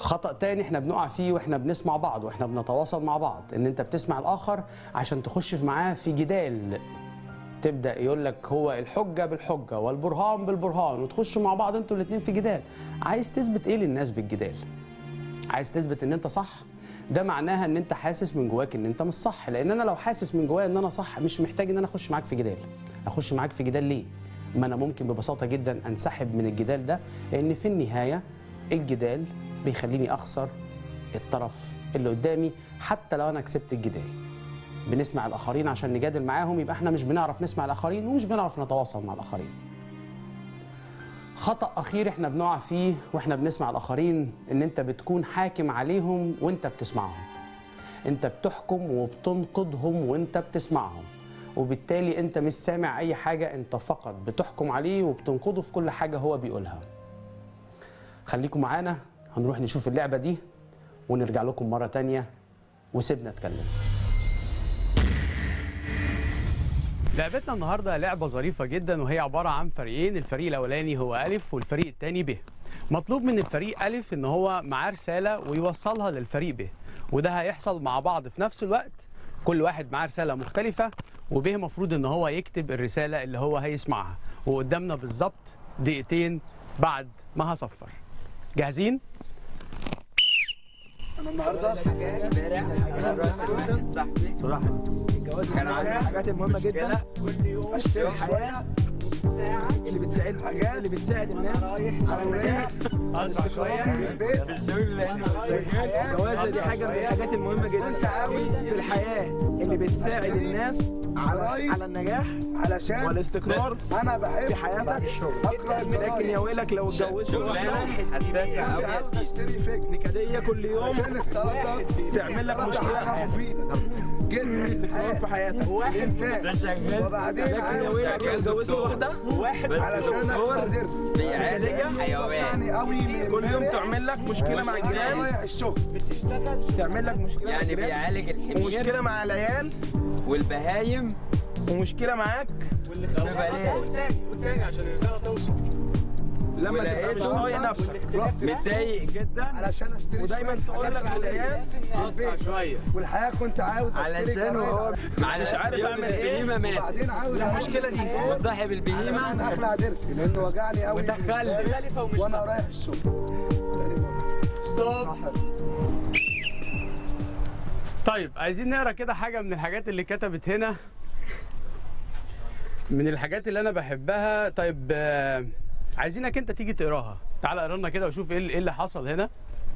خطأ تاني احنا بنقع فيه واحنا بنسمع بعض واحنا بنتواصل مع بعض ان انت بتسمع الاخر عشان تخش في معاه في جدال تبدا يقول لك هو الحجه بالحجه والبرهان بالبرهان وتخشوا مع بعض انتوا الاثنين في جدال عايز تثبت ايه للناس بالجدال عايز تثبت ان انت صح ده معناها ان انت حاسس من جواك ان انت مش صح لان انا لو حاسس من جوايا ان انا صح مش محتاج ان انا اخش معاك في جدال اخش معاك في جدال ليه ما انا ممكن ببساطه جدا انسحب من الجدال ده لان في النهايه الجدال بيخليني اخسر الطرف اللي قدامي حتى لو انا كسبت الجدال بنسمع الاخرين عشان نجادل معاهم يبقى احنا مش بنعرف نسمع الاخرين ومش بنعرف نتواصل مع الاخرين خطأ أخير احنا بنقع فيه واحنا بنسمع الآخرين إن أنت بتكون حاكم عليهم وأنت بتسمعهم. أنت بتحكم وبتنقدهم وأنت بتسمعهم. وبالتالي أنت مش سامع أي حاجة أنت فقط بتحكم عليه وبتنقده في كل حاجة هو بيقولها. خليكم معانا هنروح نشوف اللعبة دي ونرجع لكم مرة تانية وسيبنا اتكلم. لعبتنا النهارده لعبه ظريفه جدا وهي عباره عن فريقين الفريق الاولاني هو الف والفريق الثاني ب مطلوب من الفريق الف ان هو معاه رساله ويوصلها للفريق ب وده هيحصل مع بعض في نفس الوقت كل واحد معاه رساله مختلفه وب المفروض ان هو يكتب الرساله اللي هو هيسمعها وقدامنا بالظبط دقيقتين بعد ما هصفر جاهزين انا النهارده امبارح انا رحت صاحبي الجواز كان عندي الحاجات المهمه جدا اشتري الحياه اللي بتساعد اللي بتساعد الناس على النجاح اسرع شويه الجوازه دي حاجه من الحاجات المهمه جدا في الحياه اللي بتساعد الناس على على النجاح علشان والاستقرار انا بحب في حياتك اقرا لكن يا ويلك لو اتجوزت واحده حساسه قوي عاوز اشتري فكر نكديه كل يوم عشان السلطه تعمل لك مشكله مفيده جدا استقرار في حياتك انفاق وبعدين لكن يا عاوز ويلك لو اتجوزت واحده علشان اقدر بيعالج حيوان يعني قوي من كل يوم امبارح تعمل لك مشكله مع انا الجيران رايح الشغل تعمل لك مشكله مع يعني الجيران بيعالج الحمير ومشكله مع العيال والبهايم ومشكله معاك ببلاش لما تبقى مش طايق نفسك متضايق جدا علشان اشتري ودايما شوية تقول لك حاجات للعيال للبيت. شويه والحياه كنت عاوز اشتري علشان هو جرايد. مش عارف اعمل ايه البهيمه مات وبعدين عاوز المشكله دي وصاحب علشان البهيمه اخلع ضرسي لانه وجعني قوي ودخل وانا رايح الشغل ستوب طيب عايزين نقرا كده حاجه من الحاجات اللي كتبت هنا من الحاجات اللي انا بحبها طيب آه، عايزينك انت تيجي تقراها تعال اقرا لنا كده وشوف ايه اللي- إيه اللي حصل هنا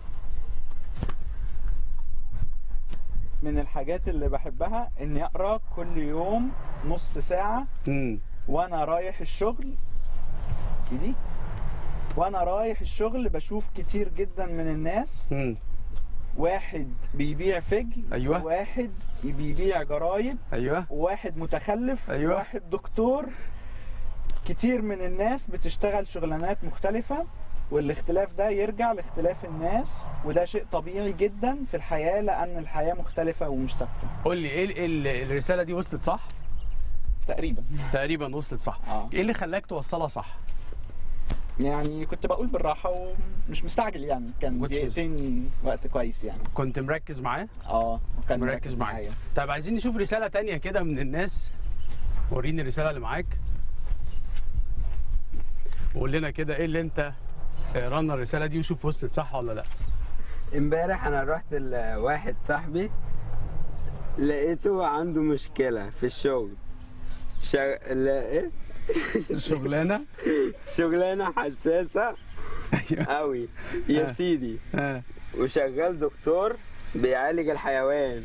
من الحاجات اللي بحبها اني اقرا كل يوم نص ساعه امم وانا رايح الشغل دي وانا رايح الشغل بشوف كتير جدا من الناس امم واحد بيبيع فجل أيوة. واحد بيبيع جرايد ايوه وواحد متخلف أيوة. وواحد دكتور كتير من الناس بتشتغل شغلانات مختلفة والاختلاف ده يرجع لاختلاف الناس وده شيء طبيعي جدا في الحياة لأن الحياة مختلفة ومش ثابتة قول لي ايه ال- ال- الرساله دي وصلت صح تقريبا تقريبا وصلت صح اه ايه اللي خلاك توصلها صح يعني كنت بقول بالراحة ومش مستعجل يعني كان Which is- دقيقتين وقت كويس يعني كنت مركز معاه اه وكان مركز معايا طيب عايزين نشوف رساله تانية كده من الناس وريني الرساله اللي معاك وقول لنا كده ايه اللي انت اقرا لنا الرساله دي وشوف وصلت صح ولا لا امبارح انا رحت لواحد صاحبي لقيته عنده مشكله في الشغل شغ... لا ايه الشغلانه شغلانه حساسه ايوه قوي يا آه. سيدي آه. وشغال دكتور بيعالج الحيوان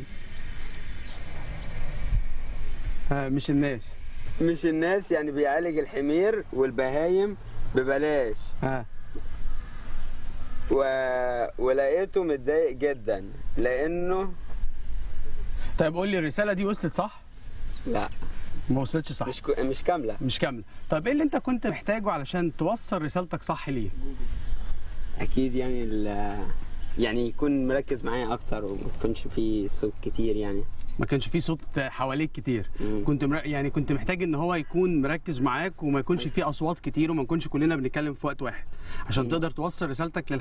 آه. مش الناس مش الناس يعني بيعالج الحمير والبهايم ببلاش ها و... ولقيته متضايق جدا لانه طيب قول لي الرساله دي وصلت صح لا ما وصلتش صح مش ك... مش كامله مش كامله طيب ايه اللي انت كنت محتاجه علشان توصل رسالتك صح ليه اكيد يعني ال... يعني يكون مركز معايا اكتر وما يكونش في صوت كتير يعني ما كانش فيه صوت حواليك كتير مم. كنت مر... يعني كنت محتاج ان هو يكون مركز معاك وما يكونش فيه اصوات كتير وما نكونش كلنا بنتكلم في وقت واحد عشان تقدر توصل رسالتك